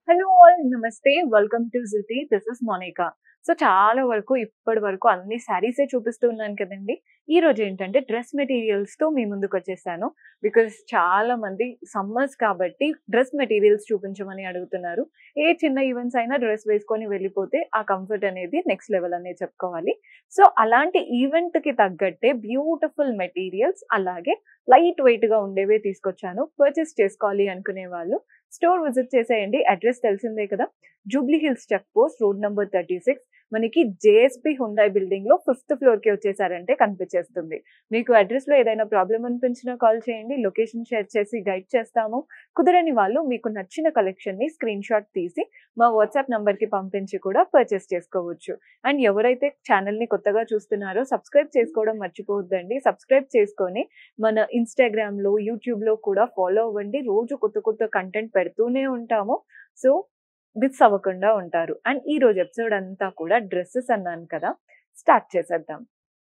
hello all namaste welcome to Juthi this is Monica so చాలా వరకు ఇప్పటి వరకు అన్ని శారీసే చూపిస్తూ ఉన్నాను కదండి ఈ రోజు ఏంటంటే డ్రెస్ మెటీరియల్స్ తో మీ ముందుకు వచ్చేసాను బికాస్ చాలా మంది సమ్మర్స్ కాబట్టి డ్రెస్ మెటీరియల్స్ చూపించమని అడుగుతున్నారు ఏ చిన్న ఈవెంట్స్ అయినా డ్రెస్ వేసుకొని వెళ్ళిపోతే ఆ కంఫర్ట్ అనేది నెక్స్ట్ లెవెల్ అనేది చెప్పుకోవాలి సో అలాంటి ఈవెంట్ కి తగ్గట్టే బ్యూటిఫుల్ మెటీరియల్స్ అలాగే లైట్ వెయిట్ గా ఉండేవే తీసుకొచ్చాను పర్చేస్ చేసుకోవాలి అనుకునే వాళ్ళు స్టోర్ విజిట్ చేసేయండి అడ్రస్ తెలిసిందే కదా Jubilee Hills check post road number thirty six మనకి జేఎస్పి హుండాయ్ బిల్డింగ్ లో ఫిఫ్త్ ఫ్లోర్ కి వచ్చేసారంటే కనిపించేస్తుంది మీకు అడ్రస్ లో ఏదైనా ప్రాబ్లం అనిపించినా కాల్ చేయండి లొకేషన్ షేర్ చేసి గైడ్ చేస్తాము కుదరని వాళ్ళు మీకు నచ్చిన కలెక్షన్ ని స్క్రీన్ షాట్ తీసి మా వాట్సాప్ నంబర్ కి పంపించి కూడా పర్చేస్ చేసుకోవచ్చు అండ్ ఎవరైతే ఛానల్ ని కొత్తగా చూస్తున్నారో సబ్స్క్రైబ్ చేసుకోవడం మర్చిపోవద్దండి సబ్స్క్రైబ్ చేసుకొని మన ఇన్స్టాగ్రామ్ లో యూట్యూబ్ లో కూడా ఫాలో అవ్వండి రోజు కొత్త కొత్త కంటెంట్ పెడుతూనే ఉంటాము సో మిస్ అవ్వకుండా ఉంటారు అండ్ ఈ రోజు ఎపిసోడ్ అంతా కూడా డ్రెస్సెస్ అన్నాను కదా స్టార్ట్ చేసేద్దాం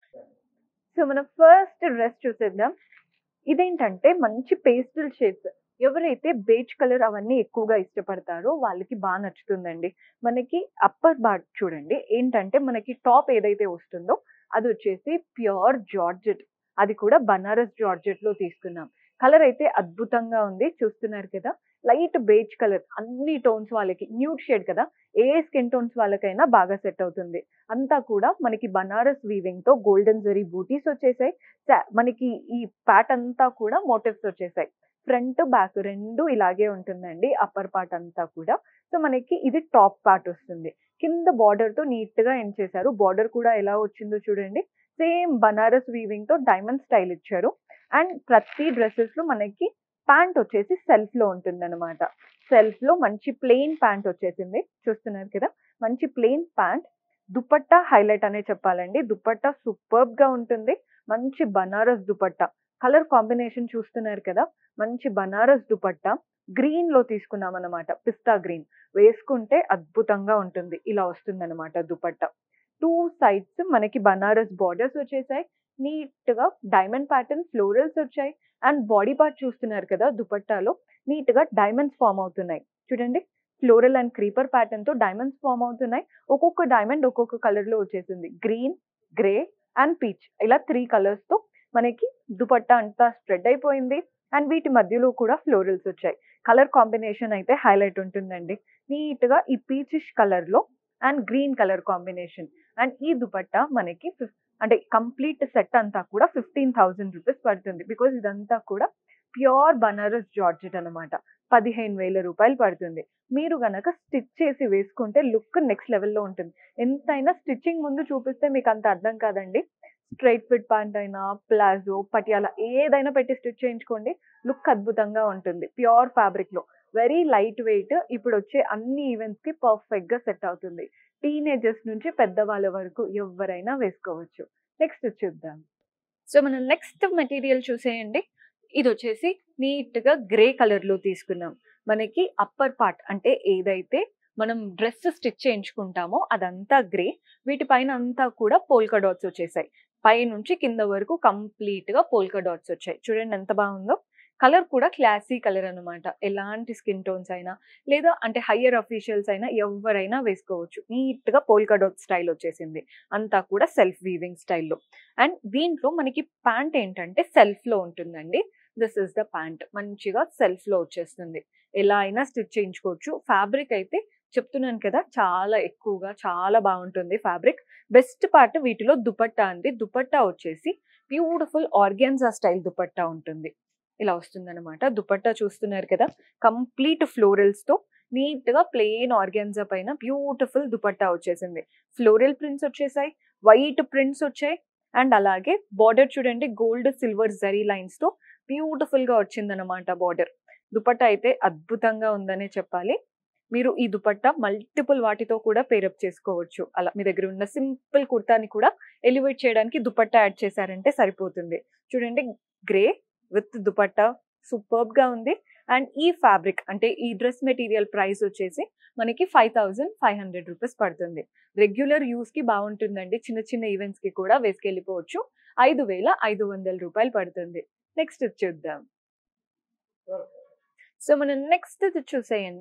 సో మనం ఫస్ట్ డ్రెస్ చూసేద్దాం ఇదేంటంటే మంచి పేస్టల్ షేడ్స్ ఎవరైతే బేజ్ కలర్ అవన్నీ ఎక్కువగా ఇష్టపడతారో వాళ్ళకి బాగా నచ్చుతుందండి మనకి అప్పర్ బాట్ చూడండి ఏంటంటే మనకి టాప్ ఏదైతే వస్తుందో అది వచ్చేసి ప్యూర్ జార్జెట్ అది కూడా బనారస్ జార్జెట్ లో తీసుకున్నాం కలర్ అయితే అద్భుతంగా ఉంది చూస్తున్నారు కదా లైట్ బేజ్ కలర్ అన్ని టోన్స్ వాళ్ళకి న్యూడ్ షేడ్ కదా ఏ స్కిన్ టోన్స్ వాళ్ళకైనా బాగా సెట్ అవుతుంది అంతా కూడా మనకి బనారస్ వీవింగ్ తో గోల్డెన్ జరీ బూటీస్ వచ్చేసాయి సా- మనకి ఈ ప్యాట్ అంతా కూడా మోటివ్స్ వచ్చేసాయి ఫ్రంట్ బ్యాక్ రెండు ఇలాగే ఉంటుందండి అప్పర్ పార్ట్ అంతా కూడా సో మనకి ఇది టాప్ పార్ట్ వస్తుంది కింద బార్డర్ తో నీట్ గా ఎండ్ చేశారు బార్డర్ కూడా ఎలా వచ్చిందో చూడండి సేమ్ బనారస్ వీవింగ్ తో డైమండ్ స్టైల్ ఇచ్చారు అండ్ ప్రతి డ్రెస్సెస్ లో మనకి ప్యాంట్ వచ్చేసి సెల్ఫ్ లో ఉంటుంది అనమాట సెల్ఫ్ లో మంచి ప్లెయిన్ ప్యాంట్ వచ్చేసింది చూస్తున్నారు కదా మంచి ప్లెయిన్ ప్యాంట్ దుపట్టా హైలైట్ అనే చెప్పాలండి దుపట్టా సూపర్బ్ గా ఉంటుంది మంచి బనారస్ దుపట్టా కలర్ కాంబినేషన్ చూస్తున్నారు కదా మంచి బనారస్ దుపట్టా గ్రీన్ లో తీసుకున్నాం అనమాట పిస్తా గ్రీన్ వేసుకుంటే అద్భుతంగా ఉంటుంది ఇలా వస్తుంది అనమాట దుపట్టా టూ సైడ్స్ మనకి బనారస్ బార్డర్స్ వచ్చేసాయి నీట్ గా డైమండ్ ప్యాటర్న్ ఫ్లోరల్స్ వచ్చాయి అండ్ బాడీ పార్ట్ చూస్తున్నారు కదా దుపట్టాలో నీట్ గా డైమండ్స్ ఫామ్ అవుతున్నాయి చూడండి ఫ్లోరల్ అండ్ క్రీపర్ ప్యాటర్న్ తో డైమండ్స్ ఫామ్ అవుతున్నాయి ఒక్కొక్క డైమండ్ ఒక్కొక్క కలర్ లో వచ్చేసింది గ్రీన్ గ్రే అండ్ పీచ్ ఇలా త్రీ కలర్స్ తో మనకి దుపట్టా అంతా స్ప్రెడ్ అయిపోయింది అండ్ వీటి మధ్యలో కూడా ఫ్లోరల్స్ వచ్చాయి కలర్ కాంబినేషన్ అయితే హైలైట్ ఉంటుందండి నీట్ గా ఈ పీచిష్ కలర్ లో and green colour combination and ఈ దుపట్టా మనకి ఫిఫ్- అంటే కంప్లీట్ సెట్ అంతా కూడా ఫిఫ్టీన్ థౌసండ్ రూపీస్ పడుతుంది బికాజ్ ఇదంతా కూడా ప్యూర్ బనారస్ జార్జెట్ అన్నమాట పదిహేను వేల రూపాయలు పడుతుంది మీరు గనక స్టిచ్ చేసి వేసుకుంటే లుక్ నెక్స్ట్ లెవెల్లో ఉంటుంది ఎంతైనా స్టిచ్చింగ్ ముందు చూపిస్తే మీకు అంత అర్థం కాదండి స్ట్రైట్ ఫిట్ ప్యాంట్ అయినా ప్లాజో పటియాలా ఏదైనా పెట్టి స్టిచ్ చేయించుకోండి లుక్ అద్భుతంగా ఉంటుంది ప్యూర్ ఫ్యాబ్రిక్ లో వెరీ లైట్ వెయిట్ ఇప్పుడు వచ్చే అన్ని ఈవెంట్స్ కి పర్ఫెక్ట్ గా సెట్ అవుతుంది టీనేజర్స్ నుంచి పెద్దవాళ్ళ వరకు ఎవరైనా వేసుకోవచ్చు నెక్స్ట్ చూద్దాం సో మనం నెక్స్ట్ మెటీరియల్ చూసేయండి ఇది వచ్చేసి నీట్ గా గ్రే కలర్ లో తీసుకున్నాం మనకి అప్పర్ పార్ట్ అంటే ఏదైతే మనం డ్రెస్ స్టిచ్ చేయించుకుంటామో అదంతా గ్రే వీటిపైన అంతా కూడా పోల్కా డాట్స్ వచ్చేసాయి పై నుంచి కింద వరకు కంప్లీట్ గా పోల్కా డాట్స్ వచ్చాయి చూడండి ఎంత బాగుందో కలర్ కూడా క్లాసీ కలర్ అన్నమాట ఎలాంటి స్కిన్ టోన్స్ అయినా లేదా అంటే హయ్యర్ అఫీషియల్స్ అయినా ఎవరైనా వేసుకోవచ్చు నీట్ గా పోల్కా డాట్ స్టైల్ వచ్చేసింది అంతా కూడా సెల్ఫ్ వీవింగ్ స్టైల్లో అండ్ దీంట్లో మనకి ప్యాంట్ ఏంటంటే సెల్ఫ్ లో ఉంటుందండి దిస్ ఇస్ ద ప్యాంట్ మంచిగా సెల్ఫ్ లో వచ్చేస్తుంది ఎలా అయినా స్టిచ్ చేయించుకోవచ్చు ఫ్యాబ్రిక్ అయితే చెప్తున్నాను కదా చాలా ఎక్కువగా చాలా బాగుంటుంది ఫ్యాబ్రిక్ బెస్ట్ పార్ట్ వీటిలో దుపట్టా అండి దుపట్టా వచ్చేసి బ్యూటిఫుల్ ఆర్గాన్జా స్టైల్ దుపట్టా ఉంటుంది ఇలా వస్తుందన్నమాట దుపట్టా చూస్తున్నారు కదా కంప్లీట్ ఫ్లోరల్స్ తో నీట్ గా ప్లెయిన్ ఆర్గాన్జా పైన బ్యూటిఫుల్ దుపట్టా వచ్చేసింది ఫ్లోరల్ ప్రింట్స్ వచ్చేసాయి వైట్ ప్రింట్స్ వచ్చాయి అండ్ అలాగే బార్డర్ చూడండి గోల్డ్ సిల్వర్ జరీ లైన్స్ తో బ్యూటిఫుల్ గా వచ్చిందన్నమాట బార్డర్ దుపట్టా అయితే అద్భుతంగా ఉందనే చెప్పాలి మీరు ఈ దుపట్టా మల్టిపుల్ వాటితో కూడా పేరప్ చేసుకోవచ్చు అలా మీ దగ్గర ఉన్న సింపుల్ కుర్తాని కూడా ఎలివేట్ చేయడానికి దుపట్టా యాడ్ చేశారంటే సరిపోతుంది చూడండి గ్రే విత్ దుపట్టా సూపర్బ్ గా ఉంది అండ్ ఈ ఫ్యాబ్రిక్ అంటే ఈ డ్రెస్ మెటీరియల్ ప్రైస్ వచ్చేసి మనకి five thousand five hundred rupees పడుతుంది రెగ్యులర్ యూస్ కి బాగుంటుందండి చిన్న చిన్న ఈవెంట్స్ కి కూడా వేసుకెళ్ళిపోవచ్చు ఐదు వేల ఐదు వందల రూపాయలు పడుతుంది నెక్స్ట్ చూద్దాం సో మనం నెక్స్ట్ చూసేయండి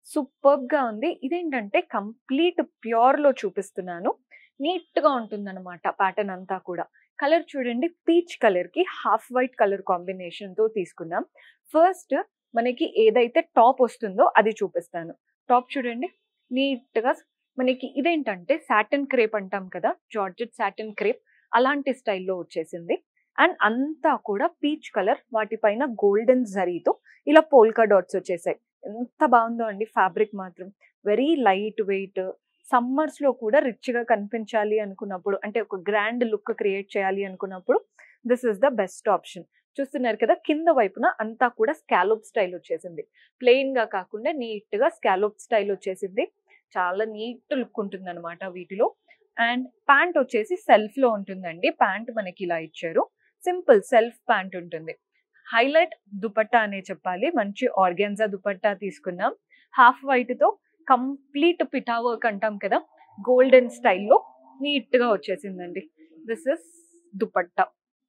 సూపర్బ్ గా ఉంది ఇదేంటంటే కంప్లీట్ ప్యూర్ లో చూపిస్తున్నాను నీట్ గా ఉంటుంది అనమాట ప్యాటర్న్ అంతా కూడా కలర్ చూడండి పీచ్ కలర్ కి హాఫ్ వైట్ కలర్ కాంబినేషన్ తో తీసుకున్నాం ఫస్ట్ మనకి ఏదైతే టాప్ వస్తుందో అది చూపిస్తాను టాప్ చూడండి నీట్ గా మనకి ఇదేంటంటే సాటిన్ క్రేప్ అంటాం కదా జార్జెట్ సాటిన్ క్రేప్ అలాంటి స్టైల్లో వచ్చేసింది అండ్ అంతా కూడా పీచ్ కలర్ వాటిపైన గోల్డెన్ జరీతో ఇలా పోల్కా డాట్స్ వచ్చేసాయి ఎంత బాగుందో అండి ఫ్యాబ్రిక్ మాత్రం వెరీ లైట్ వెయిట్ సమ్మర్స్ లో కూడా రిచ్ గా కనిపించాలి అనుకున్నప్పుడు అంటే ఒక గ్రాండ్ లుక్ క్రియేట్ చేయాలి అనుకున్నప్పుడు this is the best option చూస్తున్నారు కదా కింద వైపున అంతా కూడా స్కాలోప్ స్టైల్ వచ్చేసింది ప్లెయిన్ గా కాకుండా నీట్ గా స్కాలోప్ స్టైల్ వచ్చేసింది చాలా నీట్ లుక్ ఉంటుంది అనమాట వీటిలో అండ్ ప్యాంట్ వచ్చేసి సెల్ఫ్ లో ఉంటుందండి ప్యాంట్ మనకి ఇలా ఇచ్చారు సింపుల్ సెల్ఫ్ ప్యాంట్ ఉంటుంది హైలైట్ దుపట్టా అనే చెప్పాలి మంచి ఆర్గాన్జా దుపట్టా తీసుకున్నాం హాఫ్ వైట్ తో కంప్లీట్ పిటా వర్క్ అంటాం కదా గోల్డెన్ స్టైల్లో నీట్ గా వచ్చేసిందండి దిస్ ఇస్ దుపట్టా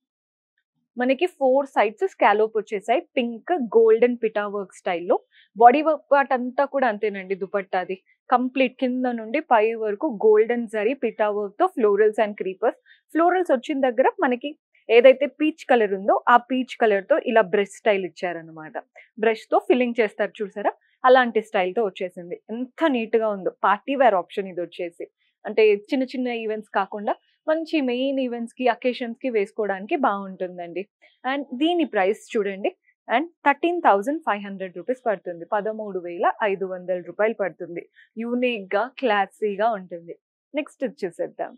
మనకి ఫోర్ సైడ్స్ స్కాలోప్ వచ్చేసాయి పింక్ గోల్డెన్ పిటా వర్క్ స్టైల్లో బాడీ వర్క్ పార్ట్ అంతా కూడా అంతేనండి దుపట్టాది కంప్లీట్ కింద నుండి పై వరకు గోల్డెన్ జరీ పిటా వర్క్ తో ఫ్లోరల్స్ అండ్ క్రీపర్స్ ఫ్లోరల్స్ వచ్చిన దగ్గర మనకి ఏదైతే పీచ్ కలర్ ఉందో ఆ పీచ్ కలర్ తో ఇలా బ్రష్ స్టైల్ ఇచ్చారనమాట బ్రష్ తో ఫిల్లింగ్ చేస్తారు చూసారా అలాంటి స్టైల్ తో వచ్చేసింది ఎంత నీట్ గా ఉందో పార్టీ వేర్ ఆప్షన్ ఇది వచ్చేసి అంటే చిన్న చిన్న ఈవెంట్స్ కాకుండా మంచి మెయిన్ ఈవెంట్స్ కి అకేషన్స్ కి వేసుకోవడానికి బాగుంటుందండి అండ్ దీని ప్రైస్ చూడండి and thirteen thousand five hundred rupees పడుతుంది పదమూడు వేల ఐదు వందల రూపాయలు పడుతుంది యూనిక్ గా క్లాసీగా ఉంటుంది నెక్స్ట్ చూసేద్దాం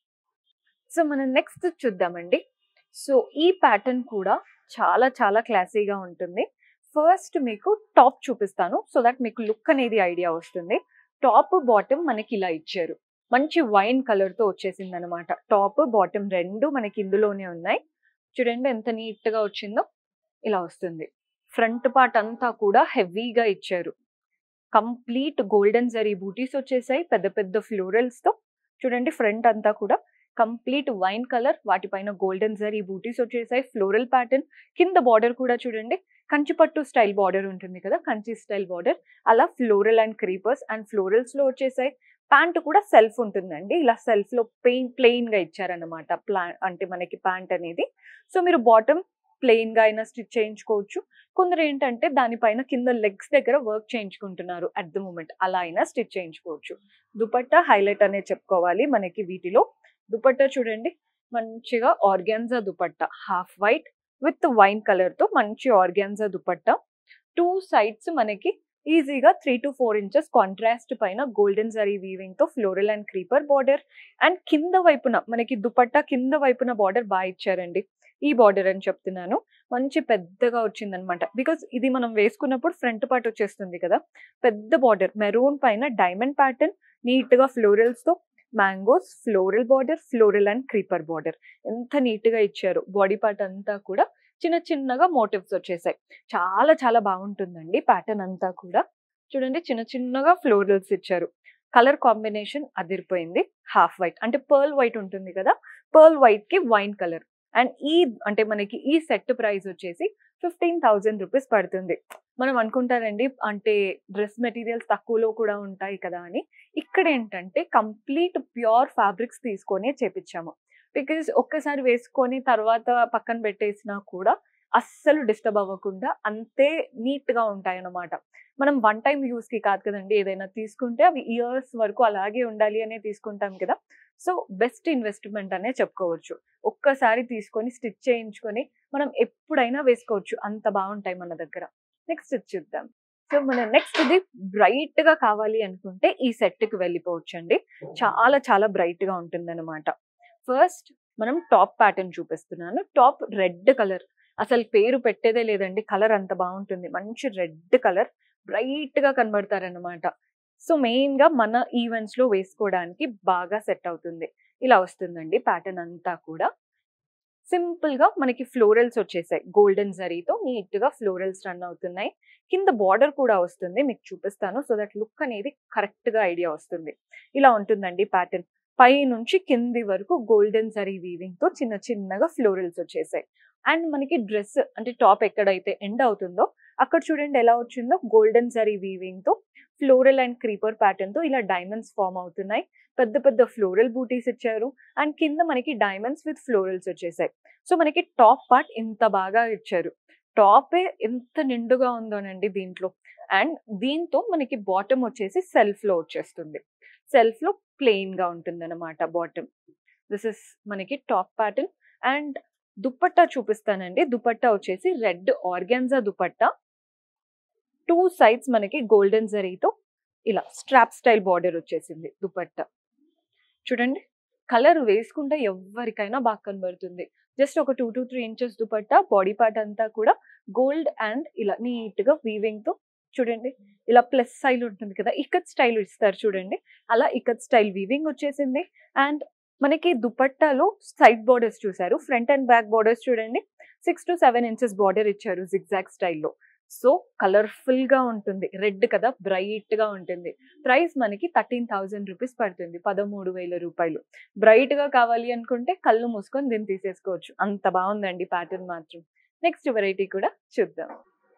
సో మనం నెక్స్ట్ చూద్దామండి సో ఈ ప్యాటర్న్ కూడా చాలా చాలా క్లాసీగా ఉంటుంది ఫస్ట్ మీకు టాప్ చూపిస్తాను సో దట్ మీకు లుక్ అనేది ఐడియా వస్తుంది టాప్ బాటమ్ మనకి ఇలా ఇచ్చారు మంచి వైన్ కలర్ తో వచ్చేసింది అనమాట టాప్ బాటమ్ రెండు మనకి ఇందులోనే ఉన్నాయి చూడండి ఎంత నీట్ గా వచ్చిందో ఇలా వస్తుంది ఫ్రంట్ పార్ట్ అంతా కూడా హెవీగా ఇచ్చారు కంప్లీట్ గోల్డెన్ జరీ బూటీస్ వచ్చేసాయి పెద్ద పెద్ద ఫ్లోరల్స్ తో చూడండి ఫ్రంట్ అంతా కూడా కంప్లీట్ వైన్ కలర్ వాటిపైన గోల్డెన్ జరీ బూటీస్ వచ్చేసాయి ఫ్లోరల్ ప్యాటర్న్ కింద బార్డర్ కూడా చూడండి కంచిపట్టు స్టైల్ బార్డర్ ఉంటుంది కదా కంచి స్టైల్ బార్డర్ అలా floral and creepers and florals లో వచ్చేసాయి ప్యాంట్ కూడా సెల్ఫ్ ఉంటుందండి ఇలా సెల్ఫ్ లో పెయిన్ ప్లెయిన్ గా ఇచ్చారనమాట ప్లా అంటే మనకి ప్యాంట్ అనేది సో మీరు బాటమ్ ప్లెయిన్ గా అయినా స్టిచ్ చేయించుకోవచ్చు కొందరు ఏంటంటే దానిపైన కింద లెగ్స్ దగ్గర వర్క్ చేయించుకుంటున్నారు అట్ ద మూమెంట్ అలా అయినా స్టిచ్ చేయించుకోవచ్చు దుపట్టా హైలైట్ అనే చెప్పుకోవాలి మనకి వీటిలో దుపట్టా చూడండి మంచిగా organza dupatta half white with wine colour తో మంచి ఆర్గాన్జా దుపట్టా టూ సైడ్స్ మనకి ఈజీగా three to four inches contrast పైన గోల్డెన్ జరీ వీవింగ్ తో floral and creeper border and కింద వైపున మనకి దుపట్టా కింద వైపున బార్డర్ బాగా ఇచ్చారండి ఈ బార్డర్ అని చెప్తున్నాను మంచి పెద్దగా వచ్చిందనమాట బికాస్ ఇది మనం వేసుకున్నప్పుడు ఫ్రంట్ పార్ట్ వచ్చేస్తుంది కదా పెద్ద బార్డర్ మెరూన్ పైన డైమండ్ ప్యాటర్న్ నీట్ గా ఫ్లోరల్స్ తో mangoes floral border floral and creeper border ఎంత నీట్ గా ఇచ్చారు బాడీ పార్ట్ అంతా కూడా చిన్న చిన్నగా మోటివ్స్ వచ్చేసాయి చాలా చాలా బాగుంటుందండి ప్యాటర్న్ అంతా కూడా చూడండి చిన్న చిన్నగా ఫ్లోరల్స్ ఇచ్చారు కలర్ కాంబినేషన్ అదిరిపోయింది హాఫ్ వైట్ అంటే పర్ల్ వైట్ ఉంటుంది కదా పర్ల్ వైట్ కి వైన్ కలర్ అండ్ ఈ అంటే మనకి ఈ సెట్ ప్రైస్ వచ్చేసి ఫిఫ్టీన్ థౌజండ్ రూపీస్ పడుతుంది మనం అనుకుంటారండి అంటే డ్రెస్ మెటీరియల్స్ తక్కువలో కూడా ఉంటాయి కదా అని ఇక్కడ ఏంటంటే కంప్లీట్ ప్యూర్ ఫ్యాబ్రిక్స్ తీసుకొని చేపించాము బికాజ్ ఒక్కసారి వేసుకొని తర్వాత పక్కన పెట్టేసినా కూడా అస్సలు డిస్టర్బ్ అవ్వకుండా అంతే నీట్ గా ఉంటాయి అన్నమాట మనం వన్ టైం యూస్ కి కాదు కదండి ఏదైనా తీసుకుంటే అవి ఇయర్స్ వరకు అలాగే ఉండాలి అనే తీసుకుంటాం కదా సో బెస్ట్ ఇన్వెస్ట్మెంట్ అనే చెప్పుకోవచ్చు ఒక్కసారి తీసుకొని స్టిచ్ చేయించుకొని మనం ఎప్పుడైనా వేసుకోవచ్చు అంత బాగుంటాయి మన దగ్గర నెక్స్ట్ చూద్దాం సో మన నెక్స్ట్ ఇది బ్రైట్ గా కావాలి అనుకుంటే ఈ సెట్ కి వెళ్ళిపోవచ్చు అండి చాలా చాలా బ్రైట్ గా ఉంటుంది అనమాట ఫస్ట్ మనం టాప్ ప్యాటర్న్ చూపిస్తున్నాను టాప్ రెడ్ కలర్ అసలు పేరు పెట్టేదే లేదండి కలర్ అంత బాగుంటుంది మంచి రెడ్ కలర్ బ్రైట్ గా కనబడతారనమాట సో మెయిన్ గా మన ఈవెంట్స్ లో వేసుకోవడానికి బాగా సెట్ అవుతుంది ఇలా వస్తుందండి ప్యాటర్న్ అంతా కూడా సింపుల్ గా మనకి ఫ్లోరల్స్ వచ్చేసాయి గోల్డెన్ జరీతో నీట్ గా ఫ్లోరల్స్ రన్ అవుతున్నాయి కింద బార్డర్ కూడా వస్తుంది మీకు చూపిస్తాను సో దట్ లుక్ అనేది కరెక్ట్ గా ఐడియా వస్తుంది ఇలా ఉంటుందండి ప్యాటర్న్ పై నుంచి కింది వరకు గోల్డెన్ జరీ వీవింగ్ తో చిన్న చిన్నగా ఫ్లోరల్స్ వచ్చేసాయి అండ్ మనకి డ్రెస్ అంటే టాప్ ఎక్కడైతే ఎండ్ అవుతుందో అక్కడ చూడండి ఎలా వచ్చిందో గోల్డెన్ జరీ వీవింగ్ తో ఫ్లోరల్ అండ్ క్రీపర్ ప్యాటర్న్ తో ఇలా డైమండ్స్ ఫామ్ అవుతున్నాయి పెద్ద పెద్ద ఫ్లోరల్ బూటీస్ ఇచ్చారు అండ్ కింద మనకి డైమండ్స్ విత్ ఫ్లోరల్స్ వచ్చేసాయి సో మనకి టాప్ పార్ట్ ఇంత బాగా ఇచ్చారు టాపే ఎంత నిండుగా ఉందోనండి దీంట్లో అండ్ దీంతో మనకి బాటమ్ వచ్చేసి సెల్ఫ్ లో వచ్చేస్తుంది సెల్ఫ్ లో ప్లెయిన్ గా ఉంటుంది అనమాట బాటమ్ దిస్ ఇస్ మనకి టాప్ ప్యాటర్న్ అండ్ దుపట్టా చూపిస్తానండి దుపట్టా వచ్చేసి red organza dupatta two sides మనకి గోల్డెన్ జరీతో ఇలా స్ట్రాప్ స్టైల్ బార్డర్ వచ్చేసింది దుపట్టా చూడండి కలర్ వేసుకుంటే ఎవరికైనా బాగా కనబడుతుంది జస్ట్ ఒక two to three inches dupatta body part అంతా కూడా గోల్డ్ అండ్ ఇలా నీట్ గా వీవింగ్ తో చూడండి ఇలా ప్లస్ స్టైల్ ఉంటుంది కదా ఇక్కత్ స్టైల్ ఇస్తారు చూడండి అలా ఇక్కత్ స్టైల్ వీవింగ్ వచ్చేసింది అండ్ మనకి దుపట్టాలో సైడ్ బార్డర్స్ చూసారు ఫ్రంట్ అండ్ బ్యాక్ బార్డర్స్ చూడండి six to seven inches border ఇచ్చారు జిగ్జాగ్ స్టైల్లో సో కలర్ఫుల్ గా ఉంటుంది రెడ్ కదా బ్రైట్ గా ఉంటుంది ప్రైస్ మనకి థర్టీన్ థౌజండ్ రూపీస్ పడుతుంది పదమూడు వేల రూపాయలు బ్రైట్ గా కావాలి అనుకుంటే కళ్ళు మూసుకొని దీన్ని తీసేసుకోవచ్చు అంత బాగుందండి ప్యాటర్న్ మాత్రం నెక్స్ట్ వెరైటీ కూడా చూద్దాం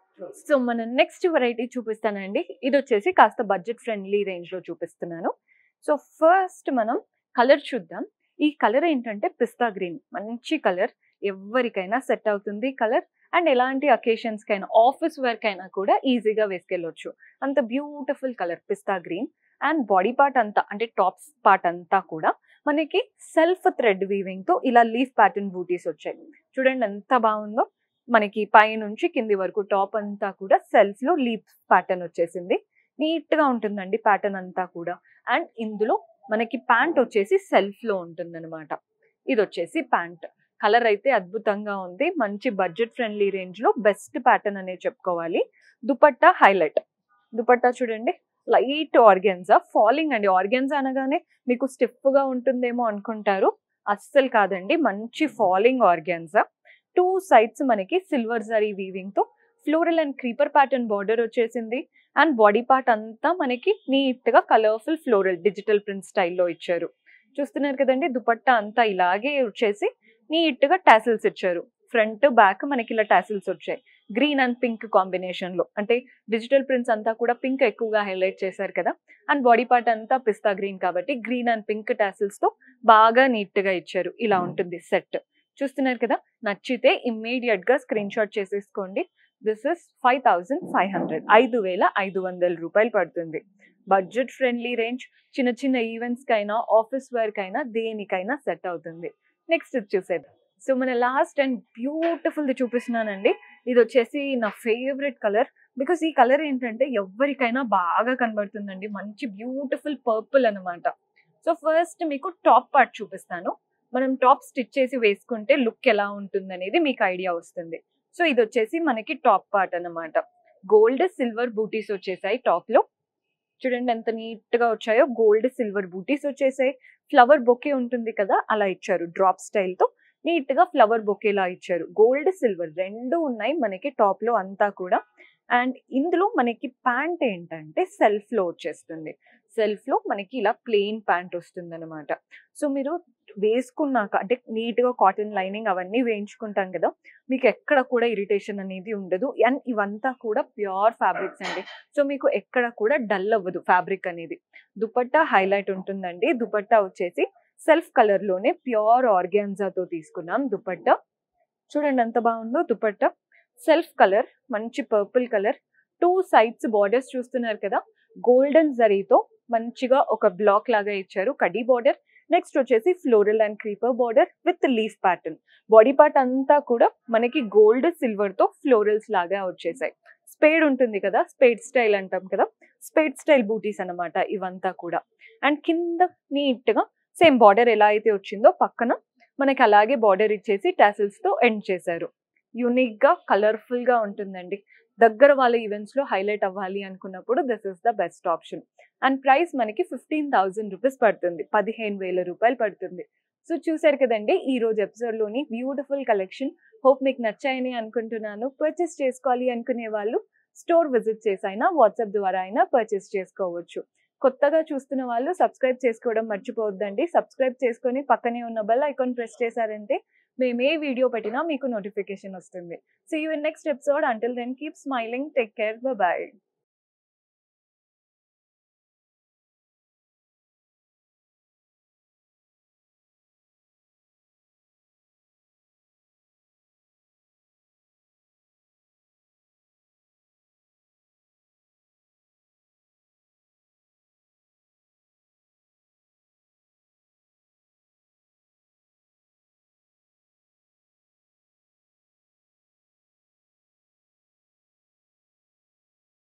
సో మన నెక్స్ట్ వెరైటీ చూపిస్తానండి ఇది వచ్చేసి కాస్త బడ్జెట్ ఫ్రెండ్లీ రేంజ్ లో చూపిస్తున్నాను సో ఫస్ట్ మనం కలర్ చూద్దాం ఈ కలర్ ఏంటంటే పిస్తా గ్రీన్ మంచి కలర్ ఎవరికైనా సెట్ అవుతుంది కలర్ అండ్ ఎలాంటి అకేషన్స్ కైనా ఆఫీస్ వర్క్ అయినా కూడా ఈజీగా వేసుకెళ్ళొచ్చు అంత beautiful colour pista green and body part అంతా అంటే టాప్స్ పార్ట్ అంతా కూడా మనకి సెల్ఫ్ థ్రెడ్ వీవింగ్ తో ఇలా లీఫ్ ప్యాటర్న్ బూటీస్ వచ్చాయి చూడండి ఎంత బాగుందో మనకి పై నుంచి కింది వరకు టాప్ అంతా కూడా సెల్ఫ్ లో లీఫ్ ప్యాటర్న్ వచ్చేసింది నీట్ గా ఉంటుందండి ప్యాటర్న్ అంతా కూడా అండ్ ఇందులో మనకి ప్యాంట్ వచ్చేసి సెల్ఫ్ లో ఉంటుంది అనమాట ఇది వచ్చేసి ప్యాంట్ కలర్ అయితే అద్భుతంగా ఉంది మంచి బడ్జెట్ ఫ్రెండ్లీ రేంజ్ లో బెస్ట్ ప్యాటర్న్ అనే చెప్పుకోవాలి దుపట్టా హైలైట్ దుపట్టా చూడండి లైట్ ఆర్గెన్జా ఫాలింగ్ అండి ఆర్గెన్జా అనగానే మీకు స్టిఫ్ గా ఉంటుందేమో అనుకుంటారు అస్సలు కాదండి మంచి ఫాలింగ్ ఆర్గెన్జా టూ సైడ్స్ మనకి సిల్వర్ జరీ వీవింగ్ తో floral and creeper pattern border వచ్చేసింది అండ్ బాడీ పార్ట్ అంతా మనకి నీట్ గా కలర్ఫుల్ ఫ్లోరల్ డిజిటల్ ప్రింట్ స్టైల్లో ఇచ్చారు చూస్తున్నారు కదండి దుపట్టా అంతా ఇలాగే వచ్చేసి నీట్ గా టాసిల్స్ ఇచ్చారు ఫ్రంట్ బ్యాక్ మనకి ఇలా టాసిల్స్ వచ్చాయి గ్రీన్ అండ్ పింక్ కాంబినేషన్ లో అంటే డిజిటల్ ప్రింట్స్ అంతా కూడా పింక్ ఎక్కువగా హైలైట్ చేశారు కదా అండ్ బాడీ పార్ట్ అంతా పిస్తా గ్రీన్ కాబట్టి గ్రీన్ అండ్ పింక్ టాసిల్స్ తో బాగా నీట్ గా ఇచ్చారు ఇలా ఉంటుంది సెట్ చూస్తున్నారు కదా నచ్చితే ఇమ్మీడియట్ గా స్క్రీన్ షాట్ చేసేసుకోండి this is five thousand five hundred ఐదు వేల ఐదు వందల రూపాయలు పడుతుంది బడ్జెట్ ఫ్రెండ్లీ రేంజ్ చిన్న చిన్న ఈవెంట్స్ కైనా ఆఫీస్ వేర్ కైనా దేనికైనా సెట్ అవుతుంది నెక్స్ట్ చూసేద్దాం సో మన లాస్ట్ అండ్ బ్యూటిఫుల్ చూపిస్తున్నానండి ఇది వచ్చేసి నా ఫేవరెట్ కలర్ బికాస్ ఈ కలర్ ఏంటంటే ఎవరికైనా బాగా కనబడుతుందండి మంచి బ్యూటిఫుల్ పర్పుల్ అనమాట సో ఫస్ట్ మీకు టాప్ పార్ట్ చూపిస్తాను మనం టాప్ స్టిచ్ చేసి వేసుకుంటే లుక్ ఎలా ఉంటుంది అనేది మీకు ఐడియా వస్తుంది సో ఇది వచ్చేసి మనకి టాప్ పార్ట్ అన్నమాట గోల్డ్ సిల్వర్ బూటీస్ వచ్చేసాయి టాప్ లో చూడండి ఎంత నీట్ గా వచ్చాయో గోల్డ్ సిల్వర్ బూటీస్ వచ్చేసాయి ఫ్లవర్ బొకే ఉంటుంది కదా అలా ఇచ్చారు డ్రాప్ స్టైల్ తో నీట్ గా ఫ్లవర్ బొకేలా ఇచ్చారు గోల్డ్ సిల్వర్ రెండు ఉన్నాయి మనకి టాప్ లో అంతా కూడా అండ్ ఇందులో మనకి ప్యాంట్ ఏంటంటే సెల్ఫ్ లో వచ్చేస్తుంది సెల్ఫ్ లో మనకి ఇలా ప్లెయిన్ ప్యాంట్ వస్తుంది అనమాట సో మీరు వేసుకున్నాక అంటే నీట్ గా కాటన్ లైనింగ్ అవన్నీ వేయించుకుంటాం కదా మీకు ఎక్కడ కూడా ఇరిటేషన్ అనేది ఉండదు అండ్ ఇవంతా కూడా ప్యూర్ ఫ్యాబ్రిక్స్ అండి సో మీకు ఎక్కడ కూడా డల్ అవ్వదు ఫ్యాబ్రిక్ అనేది దుపట్టా హైలైట్ ఉంటుందండి దుపట్టా వచ్చేసి సెల్ఫ్ కలర్ లోనే ప్యూర్ ఆర్గాన్జాతో తీసుకున్నాం దుపట్టా చూడండి ఎంత బాగుందో దుపట్టా సెల్ఫ్ కలర్ మంచి purple colour two sides borders చూస్తున్నారు కదా గోల్డెన్ జరీతో మంచిగా ఒక బ్లాక్ లాగా ఇచ్చారు కడీ బార్డర్ నెక్స్ట్ వచ్చేసి floral and creeper border with leaf pattern body part అంతా కూడా మనకి గోల్డ్ సిల్వర్ తో ఫ్లోరల్స్ లాగా వచ్చేసాయి స్పేడ్ ఉంటుంది కదా స్పేడ్ స్టైల్ అంటాం కదా స్పేడ్ స్టైల్ బూటీస్ అన్నమాట ఇవంతా కూడా అండ్ కింద నీట్ గా సేమ్ బార్డర్ ఎలా అయితే వచ్చిందో పక్కన మనకి అలాగే బార్డర్ ఇచ్చేసి టాసిల్స్ తో ఎండ్ చేశారు యూనిక్ గా కలర్ఫుల్ గా ఉంటుందండి దగ్గర వాళ్ళ ఈవెంట్స్ లో హైలైట్ అవ్వాలి అనుకున్నప్పుడు this is the best option and price మనకి ఫిఫ్టీన్ థౌసండ్ రూపీస్ పడుతుంది పదిహేను వేల రూపాయలు పడుతుంది సో చూసారు కదండి ఈ రోజు ఎపిసోడ్ లోని బ్యూటిఫుల్ కలెక్షన్ హోప్ మీకు నచ్చాయని అనుకుంటున్నాను పర్చేస్ చేసుకోవాలి అనుకునే వాళ్ళు స్టోర్ విజిట్ చేసి అయినా వాట్సాప్ ద్వారా అయినా పర్చేస్ చేసుకోవచ్చు కొత్తగా చూస్తున్న వాళ్ళు సబ్స్క్రైబ్ చేసుకోవడం మర్చిపోవద్దండి సబ్స్క్రైబ్ చేసుకొని పక్కనే ఉన్న బెల్ ఐకాన్ ప్రెస్ చేశారంటే మేము ఏ వీడియో పెట్టినా మీకు నోటిఫికేషన్ వస్తుంది so you in next episode until then keep smiling take care bye